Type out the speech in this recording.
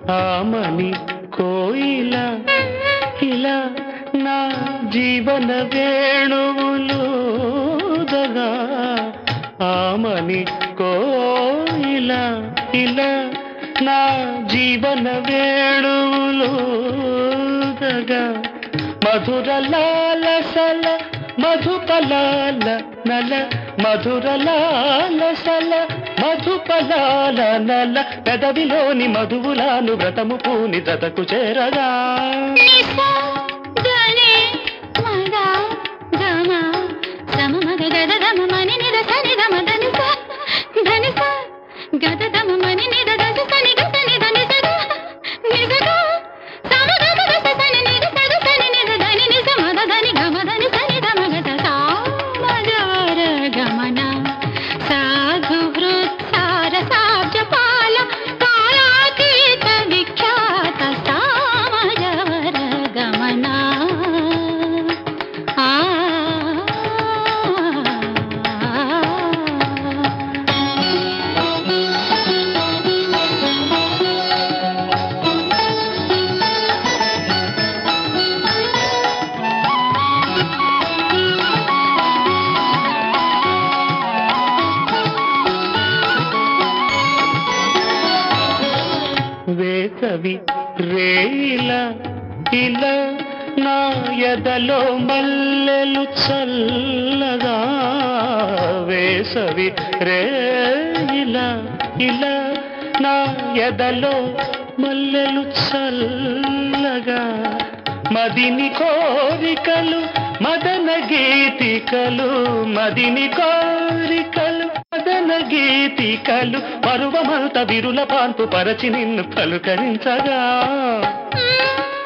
ఆమని కోయిల ఇలా నా జీవన వేణువులుదగా ఆమని కోయిల ఇలా నా జీవన వేణువులుదగా మధుర లాలసల మధుపలాల నల మధుర లాలసల మధుపలాల నల పెదవిలోని మధువులాను వ్రతము పూని జతకు చేరగా నిసా గనే మగా గమ సమ మగ గద దమ మని నిద సని దమ దని స ధని స గద దమ మని నిద దస సని గ సని ధని స గ నిజ గ సమ గమ దస సని నిద స గ సని నిద ధని నిజ మద ధని గమ ధని సని దమ గద సా మజవర గమన సాధు హృత్సార సాబ్జ పాల కాళాతీత విఖ్యాత సామజవర గమనా ఆ వేసవి రేల ఇలా నా ఎదలో మల్లెలు చల్లగా వేసవి రేల ఇలా నా ఎదలో మల్లెలు చల్లగా మదిని కోరికలు మదన గీతికలు మదిని కోరికలు మదన గీతికలు పరువమంత విరుల పాన్పు పరచి నిన్ను పలుకరించగా మ్మ్.